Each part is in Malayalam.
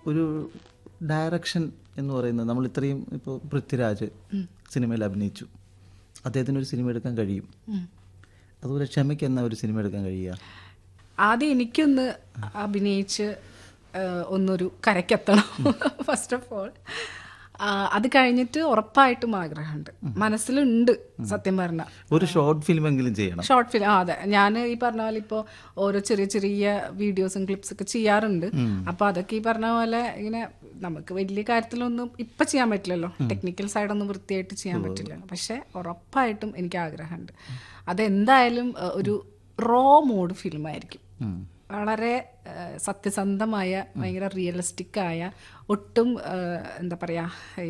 ഒരു ഡയറക്ഷൻ എന്ന് പറയുന്നത് നമ്മൾ ഇത്രയും ഇപ്പോൾ പൃഥ്വിരാജ് സിനിമയിൽ അഭിനയിച്ചു അദ്ദേഹത്തിന് ഒരു സിനിമ എടുക്കാൻ കഴിയും അതുപോലെ ക്ഷമയ്ക്ക് എന്നാ ഒരു സിനിമ എടുക്കാൻ കഴിയുക ആദ്യം എനിക്കൊന്ന് അഭിനയിച്ച് ആ, ഒന്നൊരു കരക്കെത്തണം ഫസ്റ്റ് ഓഫ് ഓൾ അത് കഴിഞ്ഞിട്ട് ഉറപ്പായിട്ടും ആഗ്രഹമുണ്ട് മനസ്സിലുണ്ട് സത്യം പറഞ്ഞാൽ ഒരു ഷോർട്ട് ഫിലിം എങ്കിലും ചെയ്യണം ഷോർട്ട് ഫിലിം ആ അതെ ഞാൻ ഈ പറഞ്ഞ പോലെ ഇപ്പോൾ ഓരോ ചെറിയ ചെറിയ വീഡിയോസും ക്ലിപ്സ് ഒക്കെ ചെയ്യാറുണ്ട് അപ്പൊ അതൊക്കെ ഈ പറഞ്ഞ പോലെ ഇങ്ങനെ നമുക്ക് വലിയ കാര്യത്തിലൊന്നും ഇപ്പൊ ചെയ്യാൻ പറ്റില്ലല്ലോ ടെക്നിക്കൽ സൈഡൊന്നും വൃത്തിയായിട്ട് ചെയ്യാൻ പറ്റില്ല പക്ഷെ ഉറപ്പായിട്ടും എനിക്ക് ആഗ്രഹമുണ്ട് അതെന്തായാലും ഏഹ്, ഒരു റോ മോഡ് ഫിലിം ആയിരിക്കും വളരെ ഏഹ്, സത്യസന്ധമായ ഭയങ്കര റിയലിസ്റ്റിക് ആയ ഒട്ടും ഏഹ്, എന്താ പറയാ ഈ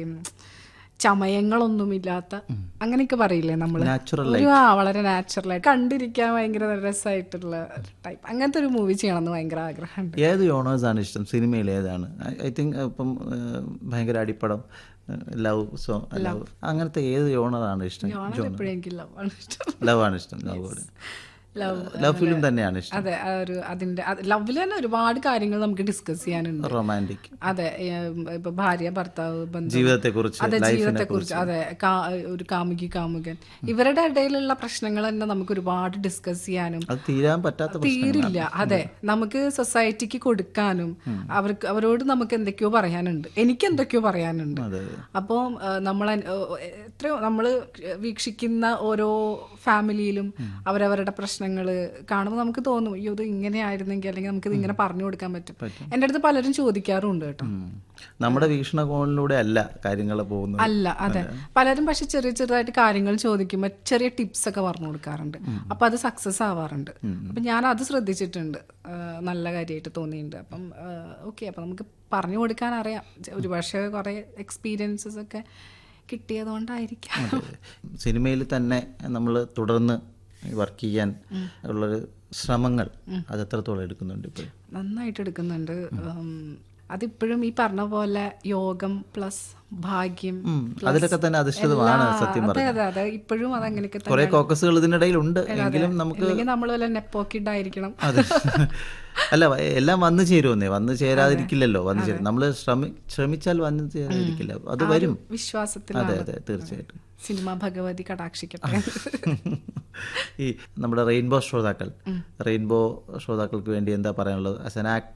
ചമയങ്ങളൊന്നുമില്ലാത്ത അങ്ങനെയൊക്കെ പറയില്ലേ നമ്മൾ Natural ഒരു ആ വളരെ നാച്ചുറൽ ആയിട്ട് കണ്ടിരിക്കാൻ ഭയങ്കര രസമായിട്ടുള്ള ടൈപ്പ് അങ്ങനത്തെ ഒരു മൂവി ചെയ്യണമെന്ന് ഭയങ്കര ആഗ്രഹമുണ്ട് ഏത് യോണേഴ്സ് ആണ് ഇഷ്ടം സിനിമയിൽ ഏതാണ് ഐ തിങ്ക് ഇപ്പം ഏഹ്, ഭയങ്കര അടിപ്പടം ലവ് സോ ലവ് അങ്ങനത്തെ ഏത് യോണറാണ് ഇഷ്ടം എപ്പോഴും എനിക്ക് ലവ് ആണ് ഇഷ്ടം ലവ് ആണ് ഇഷ്ടം ലവ് ലവ് ലവ് ഫിലിം തന്നെയാണ് ഇഷ്ടം അതെ ആ ഒരു അതിന്റെ ലവിൽ തന്നെ ഒരുപാട് കാര്യങ്ങൾ നമുക്ക് ഡിസ്കസ് ചെയ്യാനുണ്ട് റൊമാൻറ്റിക് അതെ ഏം, ഇപ്പൊ ഭാര്യ ഭർത്താവ് ബന്ധം ജീവിതത്തെക്കുറിച്ച് അതെ ലൈഫിനെ ജീവിതത്തെ കുറിച്ച് അതെ കാ- ഒരു കാമുകി കാമുകൻ ഇവരുടെ ഇടയിലുള്ള പ്രശ്നങ്ങൾ തന്നെ നമുക്ക് ഒരുപാട് ഡിസ്കസ് ചെയ്യാനും അത് തീരാൻ പറ്റാത്ത പ്രശ്നങ്ങളാണ്. തീരില്ല അതെ നമുക്ക് സൊസൈറ്റിക്ക് കൊടുക്കാനും അവർക്ക് അവരോട് നമുക്ക് എന്തൊക്കെയോ പറയാനുണ്ട് എനിക്ക് എന്തൊക്കെയോ പറയാനുണ്ട് അതെ അപ്പോൾ നമ്മൾ എത്രയോ നമ്മൾ വീക്ഷിക്കുന്ന ഓരോ ഫാമിലിയിലും അവരവരുടെ പ്രശ്നങ്ങൾ കാണുമ്പോൾ നമുക്ക് തോന്നും അയ്യോ ഇത് ഇങ്ങനെ ആയിരുന്നെങ്കിൽ അല്ലെങ്കിൽ നമുക്ക് ഇത് ഇങ്ങനെ പറഞ്ഞു കൊടുക്കാൻ പറ്റും എൻ്റെ അടുത്ത് പലരും ചോദിക്കാറുണ്ട് കേട്ടോ ഉം. നമ്മുടെ വീക്ഷണകോണിലൂടെ അല്ല കാര്യങ്ങൾ പോകുന്നത് അല്ല അതെ പലരും പക്ഷെ ചെറിയ ചെറുതായിട്ട് കാര്യങ്ങൾ ചോദിക്കുമ്പോൾ ചെറിയ ടിപ്സ് ഒക്കെ പറഞ്ഞു കൊടുക്കാറുണ്ട് അപ്പൊ അത് സക്സസ് ആവാറുണ്ട് അപ്പൊ ഞാൻ അത് ശ്രദ്ധിച്ചിട്ടുണ്ട് ആ, നല്ല കാര്യമായിട്ട് തോന്നിയിട്ടുണ്ട് അപ്പം ഓക്കെ അപ്പൊ നമുക്ക് പറഞ്ഞു കൊടുക്കാൻ അറിയാം ഒരു പക്ഷേ കുറെ എക്സ്പീരിയൻസസ് ഒക്കെ കിട്ടിയത് കൊണ്ടായിരിക്കാം സിനിമയിൽ തന്നെ നമ്മൾ തുടർന്ന് വർക്ക് ചെയ്യാൻ ഉള്ളൊരു ശ്രമങ്ങൾ അത് എത്രത്തോളം എടുക്കുന്നുണ്ട് ഇപ്പോൾ നന്നായിട്ട് എടുക്കുന്നുണ്ട് ഉം, അതിപ്പോഴും ഈ പറഞ്ഞ പോലെ യോഗം പ്ലസ് ഭാഗ്യം plus അതിലൊക്കെ തന്നെ അധിഷ്ഠിതമാണ് എല്ലാ- സത്യം അതെ പറഞ്ഞാൽ അതെ അതെ ഇപ്പോഴും അതങ്ങനെയൊക്കെ കുറെ തന്നെ കോക്കസുകൾ ഇതിനിടയിൽ ഉണ്ട് എങ്കിലും നമുക്ക് അല്ലെങ്കിൽ നമ്മൾ വല്ല നെപ്പോക്കിഡായിരിക്കണം അതെ അല്ല വ- എല്ലാം വന്നു ചേരുമെന്നേ വന്നു ചേരാതിരിക്കില്ലല്ലോ വന്നു ചേരും നമ്മൾ ശ്രമി ശ്രമിച്ചാൽ വന്നു ചേരാതിരിക്കില്ല അത് വരും വിശ്വാസത്തിൽ അതെ അതെ തീർച്ചയായിട്ടും സിനിമ ഭഗവതി കടാക്ഷിക്കട്ടെ ഈ നമ്മുടെ റെയിൻബോ ശ്രോതാക്കൾ റെയിൻബോ ശ്രോതാക്കൾക്ക് വേണ്ടി എന്താ പറയാനുള്ളത് ആസ് എൻ